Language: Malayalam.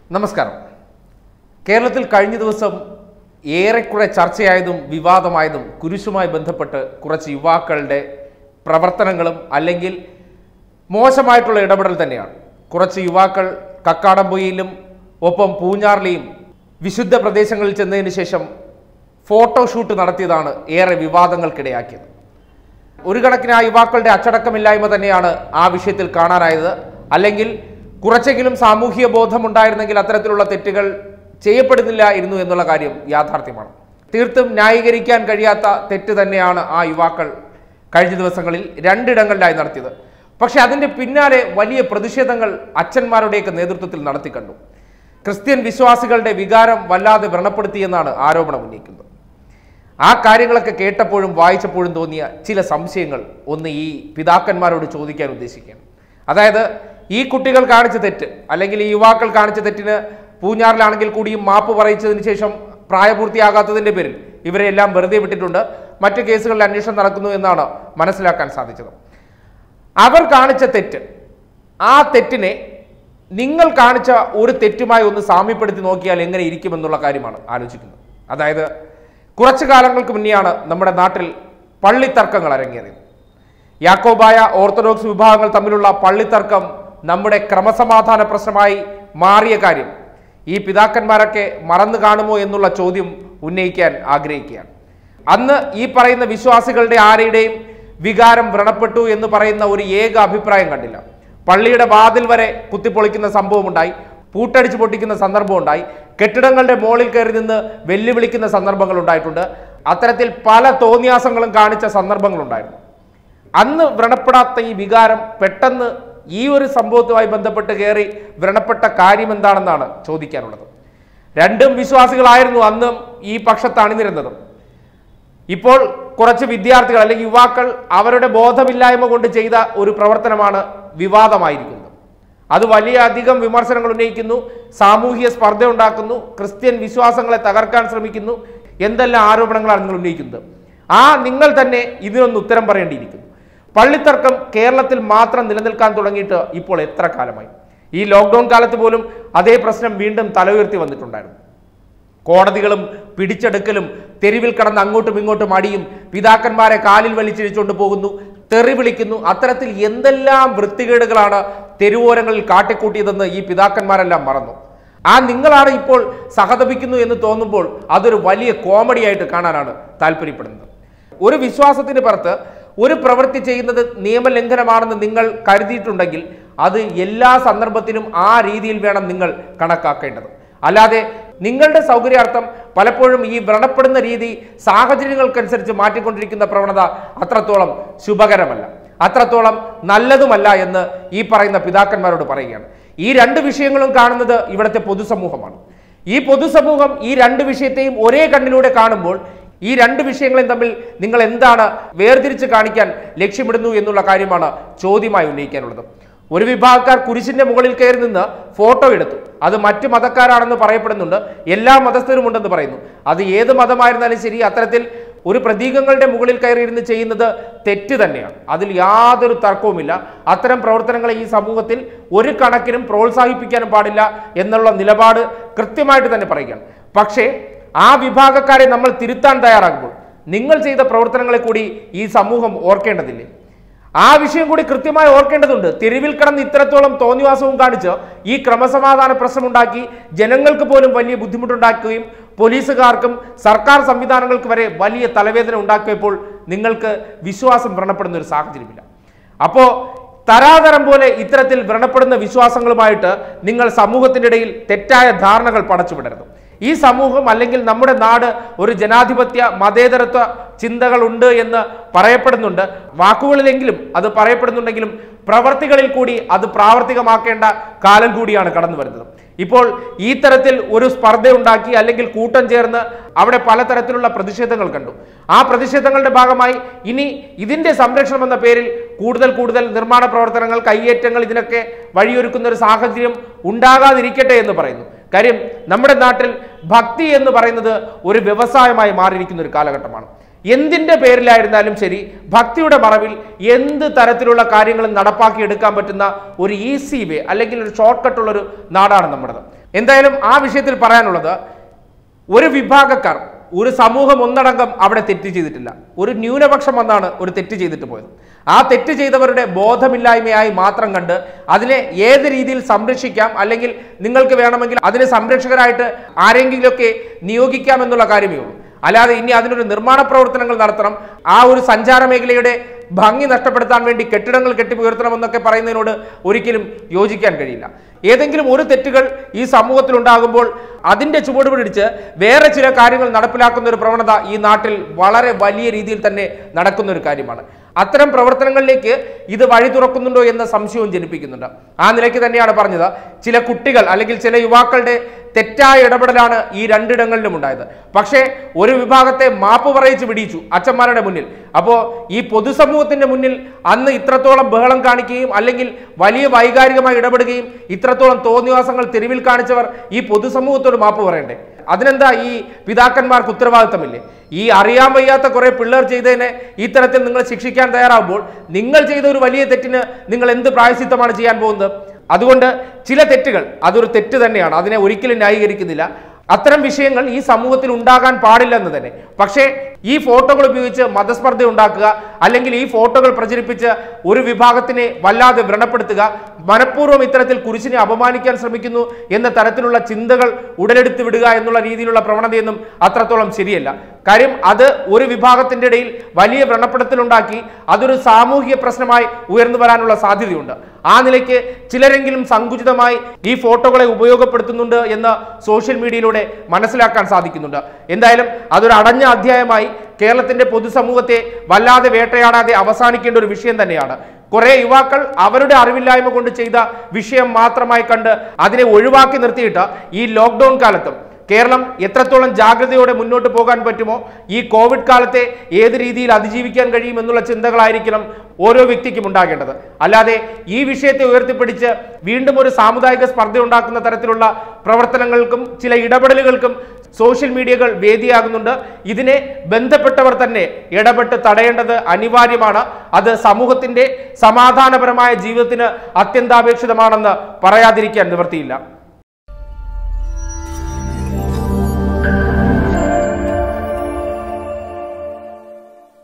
നമസ്കാരം കേരളത്തിൽ കഴിഞ്ഞ ദിവസം ഏറെക്കുറെ ചർച്ചയായതും വിവാദമായതും കുരിശുമായി ബന്ധപ്പെട്ട് കുറച്ച് യുവാക്കളുടെ പ്രവർത്തനങ്ങളും അല്ലെങ്കിൽ മോശമായിട്ടുള്ള ഇടപെടൽ തന്നെയാണ് കുറച്ച് യുവാക്കൾ കക്കാടംപൊയിലും ഒപ്പം പൂഞ്ഞാറിലെയും വിശുദ്ധ പ്രദേശങ്ങളിൽ ചെന്നതിന് ശേഷം ഫോട്ടോഷൂട്ട് നടത്തിയതാണ് ഏറെ വിവാദങ്ങൾക്കിടയാക്കിയത് ഒരു കണക്കിന് ആ യുവാക്കളുടെ അച്ചടക്കമില്ലായ്മ തന്നെയാണ് ആ വിഷയത്തിൽ കാണാനായത് അല്ലെങ്കിൽ കുറച്ചെങ്കിലും സാമൂഹിക ബോധം ഉണ്ടായിരുന്നെങ്കിൽ അത്തരത്തിലുള്ള തെറ്റുകൾ ചെയ്യപ്പെടുന്നില്ലായിരുന്നു എന്നുള്ള കാര്യം യാഥാർത്ഥ്യമാണ് തീർത്തും ന്യായീകരിക്കാൻ കഴിയാത്ത തെറ്റ് തന്നെയാണ് ആ യുവാക്കൾ കഴിഞ്ഞ ദിവസങ്ങളിൽ രണ്ടിടങ്ങളിലായി നടത്തിയത് പക്ഷെ അതിന്റെ പിന്നാലെ വലിയ പ്രതിഷേധങ്ങൾ അച്ഛന്മാരുടെയൊക്കെ നേതൃത്വത്തിൽ നടത്തിക്കണ്ടു ക്രിസ്ത്യൻ വിശ്വാസികളുടെ വികാരം വല്ലാതെ വ്രണപ്പെടുത്തിയെന്നാണ് ആരോപണം ഉന്നയിക്കുന്നത് ആ കാര്യങ്ങളൊക്കെ കേട്ടപ്പോഴും വായിച്ചപ്പോഴും തോന്നിയ ചില സംശയങ്ങൾ ഒന്ന് ഈ പിതാക്കന്മാരോട് ചോദിക്കാൻ ഉദ്ദേശിക്കുകയാണ് അതായത് ഈ കുട്ടികൾ കാണിച്ച തെറ്റ് അല്ലെങ്കിൽ ഈ യുവാക്കൾ കാണിച്ച തെറ്റിന് പൂഞ്ഞാറിലാണെങ്കിൽ കൂടിയും മാപ്പ് പറയിച്ചതിന് ശേഷം പ്രായപൂർത്തിയാകാത്തതിന്റെ പേരിൽ ഇവരെ എല്ലാം വെറുതെ വിട്ടിട്ടുണ്ട് മറ്റു കേസുകളിൽ അന്വേഷണം നടക്കുന്നു എന്നാണ് മനസ്സിലാക്കാൻ സാധിച്ചത് അവർ കാണിച്ച തെറ്റ് ആ തെറ്റിനെ നിങ്ങൾ കാണിച്ച ഒരു തെറ്റുമായി ഒന്ന് സാമ്യപ്പെടുത്തി നോക്കിയാൽ എങ്ങനെ ഇരിക്കുമെന്നുള്ള കാര്യമാണ് ആലോചിക്കുന്നത് അതായത് കുറച്ചു കാലങ്ങൾക്ക് മുന്നെയാണ് നമ്മുടെ നാട്ടിൽ പള്ളിത്തർക്കങ്ങൾ അരങ്ങേറിയത് യാക്കോബായ ഓർത്തഡോക്സ് വിഭാഗങ്ങൾ തമ്മിലുള്ള പള്ളിത്തർക്കം നമ്മുടെ ക്രമസമാധാന പ്രശ്നമായി മാറിയ കാര്യം ഈ പിതാക്കന്മാരൊക്കെ മറന്നു കാണുമോ എന്നുള്ള ചോദ്യം ഉന്നയിക്കാൻ ആഗ്രഹിക്കുകയാണ് അന്ന് ഈ പറയുന്ന വിശ്വാസികളുടെ ആരുടെയും വികാരം വ്രണപ്പെട്ടു എന്ന് പറയുന്ന ഒരു ഏക അഭിപ്രായം കണ്ടില്ല പള്ളിയുടെ വാതിൽ വരെ കുത്തിപ്പൊളിക്കുന്ന സംഭവമുണ്ടായി പൂട്ടടിച്ച് പൊട്ടിക്കുന്ന സന്ദർഭമുണ്ടായി കെട്ടിടങ്ങളുടെ മുകളിൽ കയറി നിന്ന് വെല്ലുവിളിക്കുന്ന സന്ദർഭങ്ങൾ ഉണ്ടായിട്ടുണ്ട് അത്തരത്തിൽ പല തോന്നിയാസങ്ങളും കാണിച്ച സന്ദർഭങ്ങളുണ്ടായിരുന്നു അന്ന് വ്രണപ്പെടാത്ത ഈ വികാരം പെട്ടെന്ന് ഈ ഒരു സംഭവത്തുമായി ബന്ധപ്പെട്ട് കയറി വ്രണപ്പെട്ട കാര്യം എന്താണെന്നാണ് ചോദിക്കാനുള്ളത് രണ്ടും വിശ്വാസികളായിരുന്നു അന്നും ഈ പക്ഷത്ത് അണിനിരുന്നതും ഇപ്പോൾ കുറച്ച് വിദ്യാർത്ഥികൾ അല്ലെങ്കിൽ യുവാക്കൾ അവരുടെ ബോധമില്ലായ്മ കൊണ്ട് ചെയ്ത ഒരു പ്രവർത്തനമാണ് വിവാദമായിരിക്കുന്നത് അത് വലിയ അധികം വിമർശനങ്ങൾ ഉന്നയിക്കുന്നു സാമൂഹിക സ്പർദ്ധ ഉണ്ടാക്കുന്നു ക്രിസ്ത്യൻ വിശ്വാസങ്ങളെ തകർക്കാൻ ശ്രമിക്കുന്നു എന്തെല്ലാം ആരോപണങ്ങളാണ് നിങ്ങൾ ഉന്നയിക്കുന്നത് ആ നിങ്ങൾ തന്നെ ഇതിനൊന്ന് ഉത്തരം പറയേണ്ടിയിരിക്കുന്നു പള്ളിത്തർക്കം കേരളത്തിൽ മാത്രം നിലനിൽക്കാൻ തുടങ്ങിയിട്ട് ഇപ്പോൾ എത്ര കാലമായി ഈ ലോക്ക്ഡൗൺ കാലത്ത് പോലും അതേ പ്രശ്നം വീണ്ടും തലയുയർത്തി വന്നിട്ടുണ്ടായിരുന്നു കോടതികളും പിടിച്ചെടുക്കലും തെരുവിൽ കടന്ന് അങ്ങോട്ടും ഇങ്ങോട്ടും അടിയും പിതാക്കന്മാരെ കാലിൽ വലിച്ചിഴിച്ചുകൊണ്ട് പോകുന്നു തെറി വിളിക്കുന്നു അത്തരത്തിൽ എന്തെല്ലാം വൃത്തികേടുകളാണ് തെരുവോരങ്ങളിൽ കാട്ടിക്കൂട്ടിയതെന്ന് ഈ പിതാക്കന്മാരെല്ലാം മറന്നു ആ നിങ്ങളാണ് ഇപ്പോൾ സഹതപിക്കുന്നു എന്ന് തോന്നുമ്പോൾ അതൊരു വലിയ കോമഡി ആയിട്ട് കാണാനാണ് താല്പര്യപ്പെടുന്നത് ഒരു വിശ്വാസത്തിന് പുറത്ത് ഒരു പ്രവൃത്തി ചെയ്യുന്നത് നിയമലംഘനമാണെന്ന് നിങ്ങൾ കരുതിയിട്ടുണ്ടെങ്കിൽ അത് എല്ലാ സന്ദർഭത്തിലും ആ രീതിയിൽ വേണം നിങ്ങൾ കണക്കാക്കേണ്ടത് അല്ലാതെ നിങ്ങളുടെ സൗകര്യാർത്ഥം പലപ്പോഴും ഈ വ്രണപ്പെടുന്ന രീതി സാഹചര്യങ്ങൾക്കനുസരിച്ച് മാറ്റിക്കൊണ്ടിരിക്കുന്ന പ്രവണത അത്രത്തോളം ശുഭകരമല്ല അത്രത്തോളം നല്ലതുമല്ല എന്ന് ഈ പറയുന്ന പിതാക്കന്മാരോട് പറയുകയാണ് ഈ രണ്ട് വിഷയങ്ങളും കാണുന്നത് ഇവിടുത്തെ പൊതുസമൂഹമാണ് ഈ പൊതുസമൂഹം ഈ രണ്ട് വിഷയത്തെയും ഒരേ കണ്ണിലൂടെ കാണുമ്പോൾ ഈ രണ്ട് വിഷയങ്ങളെയും തമ്മിൽ നിങ്ങൾ എന്താണ് വേർതിരിച്ച് കാണിക്കാൻ ലക്ഷ്യമിടുന്നു എന്നുള്ള കാര്യമാണ് ചോദ്യമായി ഉന്നയിക്കാനുള്ളത് ഒരു വിഭാഗക്കാർ കുരിശിന്റെ മുകളിൽ കയറി നിന്ന് ഫോട്ടോ എടുത്തു അത് മറ്റു മതക്കാരാണെന്ന് പറയപ്പെടുന്നുണ്ട് എല്ലാ മതസ്ഥരും ഉണ്ടെന്ന് പറയുന്നു അത് ഏത് മതമായിരുന്നാലും ശരി അത്തരത്തിൽ ഒരു പ്രതീകങ്ങളുടെ മുകളിൽ കയറി ഇരുന്ന് ചെയ്യുന്നത് തെറ്റ് തന്നെയാണ് അതിൽ യാതൊരു തർക്കവുമില്ല അത്തരം പ്രവർത്തനങ്ങളെ ഈ സമൂഹത്തിൽ ഒരു കണക്കിനും പ്രോത്സാഹിപ്പിക്കാനും പാടില്ല എന്നുള്ള നിലപാട് കൃത്യമായിട്ട് തന്നെ പറയുകയാണ് പക്ഷേ ആ വിഭാഗക്കാരെ നമ്മൾ തിരുത്താൻ തയ്യാറാകുമ്പോൾ നിങ്ങൾ ചെയ്ത പ്രവർത്തനങ്ങളെ കൂടി ഈ സമൂഹം ഓർക്കേണ്ടതില്ലേ ആ വിഷയം കൂടി കൃത്യമായി ഓർക്കേണ്ടതുണ്ട് തെരുവിൽ കിടന്ന് ഇത്രത്തോളം തോന്നിവാസവും കാണിച്ച് ഈ ക്രമസമാധാന പ്രശ്നമുണ്ടാക്കി ജനങ്ങൾക്ക് പോലും വലിയ ബുദ്ധിമുട്ടുണ്ടാക്കുകയും പോലീസുകാർക്കും സർക്കാർ സംവിധാനങ്ങൾക്ക് വരെ വലിയ തലവേദന ഉണ്ടാക്കിയപ്പോൾ നിങ്ങൾക്ക് വിശ്വാസം വ്രണപ്പെടുന്ന ഒരു സാഹചര്യമില്ല അപ്പോൾ തരാതരം പോലെ ഇത്തരത്തിൽ വ്രണപ്പെടുന്ന വിശ്വാസങ്ങളുമായിട്ട് നിങ്ങൾ സമൂഹത്തിൻ്റെ ഇടയിൽ തെറ്റായ ധാരണകൾ പടച്ചുവിടരുത് ഈ സമൂഹം അല്ലെങ്കിൽ നമ്മുടെ നാട് ഒരു ജനാധിപത്യ മതേതരത്വ ചിന്തകളുണ്ട് എന്ന് പറയപ്പെടുന്നുണ്ട് വാക്കുകളിലെങ്കിലും അത് പറയപ്പെടുന്നുണ്ടെങ്കിലും പ്രവർത്തികളിൽ കൂടി അത് പ്രാവർത്തികമാക്കേണ്ട കാലം കൂടിയാണ് കടന്നു വരുന്നത് ഇപ്പോൾ ഈ തരത്തിൽ ഒരു സ്പർദ്ധ ഉണ്ടാക്കി അല്ലെങ്കിൽ കൂട്ടം ചേർന്ന് അവിടെ പലതരത്തിലുള്ള പ്രതിഷേധങ്ങൾ കണ്ടു ആ പ്രതിഷേധങ്ങളുടെ ഭാഗമായി ഇനി ഇതിന്റെ സംരക്ഷണം എന്ന പേരിൽ കൂടുതൽ കൂടുതൽ നിർമ്മാണ പ്രവർത്തനങ്ങൾ കയ്യേറ്റങ്ങൾ ഇതിനൊക്കെ വഴിയൊരുക്കുന്ന ഒരു സാഹചര്യം ഉണ്ടാകാതിരിക്കട്ടെ എന്ന് പറയുന്നു കാര്യം നമ്മുടെ നാട്ടിൽ ഭക്തി എന്ന് പറയുന്നത് ഒരു വ്യവസായമായി മാറിയിരിക്കുന്ന ഒരു കാലഘട്ടമാണ് എന്തിന്റെ പേരിലായിരുന്നാലും ശരി ഭക്തിയുടെ മറവിൽ എന്ത് തരത്തിലുള്ള കാര്യങ്ങളും നടപ്പാക്കി എടുക്കാൻ പറ്റുന്ന ഒരു ഈസി വേ അല്ലെങ്കിൽ ഒരു ഷോർട്ട് കട്ടുള്ള ഒരു നാടാണ് നമ്മുടേത് എന്തായാലും ആ വിഷയത്തിൽ പറയാനുള്ളത് ഒരു വിഭാഗക്കാർ ഒരു സമൂഹം ഒന്നടങ്കം അവിടെ തെറ്റ് ചെയ്തിട്ടില്ല ഒരു ന്യൂനപക്ഷം വന്നാണ് ഒരു തെറ്റ് ചെയ്തിട്ട് പോയത് ആ തെറ്റ് ചെയ്തവരുടെ ബോധമില്ലായ്മയായി മാത്രം കണ്ട് അതിനെ ഏത് രീതിയിൽ സംരക്ഷിക്കാം അല്ലെങ്കിൽ നിങ്ങൾക്ക് വേണമെങ്കിൽ അതിന് സംരക്ഷകരായിട്ട് ആരെങ്കിലുമൊക്കെ നിയോഗിക്കാം എന്നുള്ള കാര്യമേ ഉള്ളൂ അല്ലാതെ ഇനി അതിനൊരു നിർമ്മാണ പ്രവർത്തനങ്ങൾ നടത്തണം ആ ഒരു സഞ്ചാര മേഖലയുടെ ഭംഗി നഷ്ടപ്പെടുത്താൻ വേണ്ടി കെട്ടിടങ്ങൾ കെട്ടിപ്പുയർത്തണമെന്നൊക്കെ പറയുന്നതിനോട് ഒരിക്കലും യോജിക്കാൻ കഴിയില്ല ഏതെങ്കിലും ഒരു തെറ്റുകൾ ഈ സമൂഹത്തിൽ ഉണ്ടാകുമ്പോൾ അതിന്റെ ചുവട് പിടിച്ച് വേറെ ചില കാര്യങ്ങൾ നടപ്പിലാക്കുന്ന ഒരു പ്രവണത ഈ നാട്ടിൽ വളരെ വലിയ രീതിയിൽ തന്നെ നടക്കുന്ന ഒരു കാര്യമാണ് അത്തരം പ്രവർത്തനങ്ങളിലേക്ക് ഇത് വഴി തുറക്കുന്നുണ്ടോ എന്ന സംശയവും ജനിപ്പിക്കുന്നുണ്ട് ആ നിലയ്ക്ക് തന്നെയാണ് പറഞ്ഞത് ചില കുട്ടികൾ അല്ലെങ്കിൽ ചില യുവാക്കളുടെ തെറ്റായ ഇടപെടലാണ് ഈ രണ്ടിടങ്ങളിലും ഉണ്ടായത് പക്ഷേ ഒരു വിഭാഗത്തെ മാപ്പ് പറയിച്ച് പിടിച്ചു അച്ഛന്മാരുടെ മുന്നിൽ അപ്പോൾ ഈ പൊതുസമൂഹത്തിന്റെ മുന്നിൽ അന്ന് ഇത്രത്തോളം ബഹളം കാണിക്കുകയും അല്ലെങ്കിൽ വലിയ വൈകാരികമായി ഇടപെടുകയും ഇത്രത്തോളം തോന്നിവാസങ്ങൾ തെരുവിൽ കാണിച്ചവർ ഈ പൊതുസമൂഹത്തോട് മാപ്പ് പറയണ്ടേ അതിനെന്താ ഈ പിതാക്കന്മാർക്ക് ഉത്തരവാദിത്തമില്ലേ ഈ അറിയാൻ വയ്യാത്ത കുറെ പിള്ളേർ ചെയ്തതിനെ ഇത്തരത്തിൽ നിങ്ങൾ ശിക്ഷിക്കാൻ തയ്യാറാകുമ്പോൾ നിങ്ങൾ ചെയ്ത ഒരു വലിയ തെറ്റിന് നിങ്ങൾ എന്ത് പ്രായശിത്തമാണ് ചെയ്യാൻ പോകുന്നത് അതുകൊണ്ട് ചില തെറ്റുകൾ അതൊരു തെറ്റ് തന്നെയാണ് അതിനെ ഒരിക്കലും ന്യായീകരിക്കുന്നില്ല അത്തരം വിഷയങ്ങൾ ഈ സമൂഹത്തിൽ ഉണ്ടാകാൻ പാടില്ലെന്ന് തന്നെ പക്ഷേ ഈ ഫോട്ടോകൾ ഉപയോഗിച്ച് മതസ്പർദ്ധ ഉണ്ടാക്കുക അല്ലെങ്കിൽ ഈ ഫോട്ടോകൾ പ്രചരിപ്പിച്ച് ഒരു വിഭാഗത്തിനെ വല്ലാതെ വ്രണപ്പെടുത്തുക മനഃപൂർവ്വം ഇത്തരത്തിൽ കുരിശിനെ അപമാനിക്കാൻ ശ്രമിക്കുന്നു എന്ന തരത്തിലുള്ള ചിന്തകൾ ഉടലെടുത്ത് വിടുക എന്നുള്ള രീതിയിലുള്ള പ്രവണതയൊന്നും അത്രത്തോളം ശരിയല്ല കാര്യം അത് ഒരു വിഭാഗത്തിന്റെ ഇടയിൽ വലിയ വ്രണപ്പെടുത്തലുണ്ടാക്കി അതൊരു സാമൂഹിക പ്രശ്നമായി ഉയർന്നു വരാനുള്ള സാധ്യതയുണ്ട് ആ നിലയ്ക്ക് ചിലരെങ്കിലും സങ്കുചിതമായി ഈ ഫോട്ടോകളെ ഉപയോഗപ്പെടുത്തുന്നുണ്ട് എന്ന് സോഷ്യൽ മീഡിയയിലൂടെ മനസ്സിലാക്കാൻ സാധിക്കുന്നുണ്ട് എന്തായാലും അതൊരു അടഞ്ഞ അധ്യായമായി കേരളത്തിന്റെ പൊതുസമൂഹത്തെ വല്ലാതെ വേട്ടയാടാതെ അവസാനിക്കേണ്ട ഒരു വിഷയം തന്നെയാണ് കുറെ യുവാക്കൾ അവരുടെ അറിവില്ലായ്മ കൊണ്ട് ചെയ്ത വിഷയം മാത്രമായി കണ്ട് അതിനെ ഒഴിവാക്കി നിർത്തിയിട്ട് ഈ ലോക്ക്ഡൌൺ കാലത്തും കേരളം എത്രത്തോളം ജാഗ്രതയോടെ മുന്നോട്ട് പോകാൻ പറ്റുമോ ഈ കോവിഡ് കാലത്തെ ഏത് രീതിയിൽ അതിജീവിക്കാൻ കഴിയും എന്നുള്ള ചിന്തകളായിരിക്കണം ഓരോ വ്യക്തിക്കും ഉണ്ടാകേണ്ടത് അല്ലാതെ ഈ വിഷയത്തെ ഉയർത്തിപ്പിടിച്ച് വീണ്ടും ഒരു സാമുദായിക സ്പർദ്ധ ഉണ്ടാക്കുന്ന തരത്തിലുള്ള പ്രവർത്തനങ്ങൾക്കും ചില ഇടപെടലുകൾക്കും സോഷ്യൽ മീഡിയകൾ വേദിയാകുന്നുണ്ട് ഇതിനെ ബന്ധപ്പെട്ടവർ തന്നെ ഇടപെട്ട് തടയേണ്ടത് അനിവാര്യമാണ് അത് സമൂഹത്തിന്റെ സമാധാനപരമായ ജീവിതത്തിന് അത്യന്താപേക്ഷിതമാണെന്ന് പറയാതിരിക്കാൻ നിവൃത്തിയില്ല